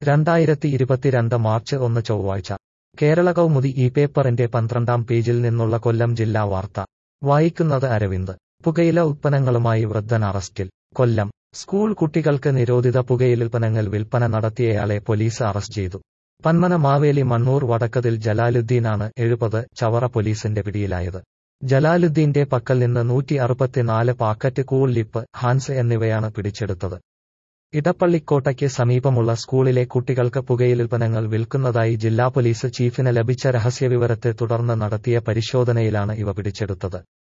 രണ്ടായിരത്തി ഇരുപത്തിരണ്ട് മാർച്ച് ഒന്ന് ചൊവ്വാഴ്ച കേരള കൗമുദി ഈ പേപ്പറിന്റെ പന്ത്രണ്ടാം പേജിൽ നിന്നുള്ള കൊല്ലം ജില്ലാ വാർത്ത വായിക്കുന്നത് അരവിന്ദ് പുകയില ഉത്പന്നങ്ങളുമായി വൃദ്ധൻ അറസ്റ്റിൽ കൊല്ലം സ്കൂൾ കുട്ടികൾക്ക് നിരോധിത പുകയിലുൽപ്പന്നങ്ങൾ വിൽപ്പന നടത്തിയയാളെ പോലീസ് അറസ്റ്റ് ചെയ്തു പന്മന മാവേലി മണ്ണൂർ വടക്കതിൽ ജലാലുദ്ദീനാണ് എഴുപത് ചവറ പോലീസിന്റെ പിടിയിലായത് ജലാലുദ്ദീന്റെ പക്കൽ നിന്ന് നൂറ്റി അറുപത്തിനാല് പാക്കറ്റ് കൂൾ ലിപ്പ് ഹാൻസ് എന്നിവയാണ് പിടിച്ചെടുത്തത് ഇടപ്പള്ളിക്കോട്ടയ്ക്ക് സമീപമുള്ള സ്കൂളിലെ കുട്ടികൾക്ക് പുകയിലുൽപ്പന്നങ്ങൾ വിൽക്കുന്നതായി ജില്ലാ പോലീസ് ചീഫിന് ലഭിച്ച രഹസ്യവിവരത്തെ തുടർന്ന് നടത്തിയ പരിശോധനയിലാണ് ഇവ പിടിച്ചെടുത്തത്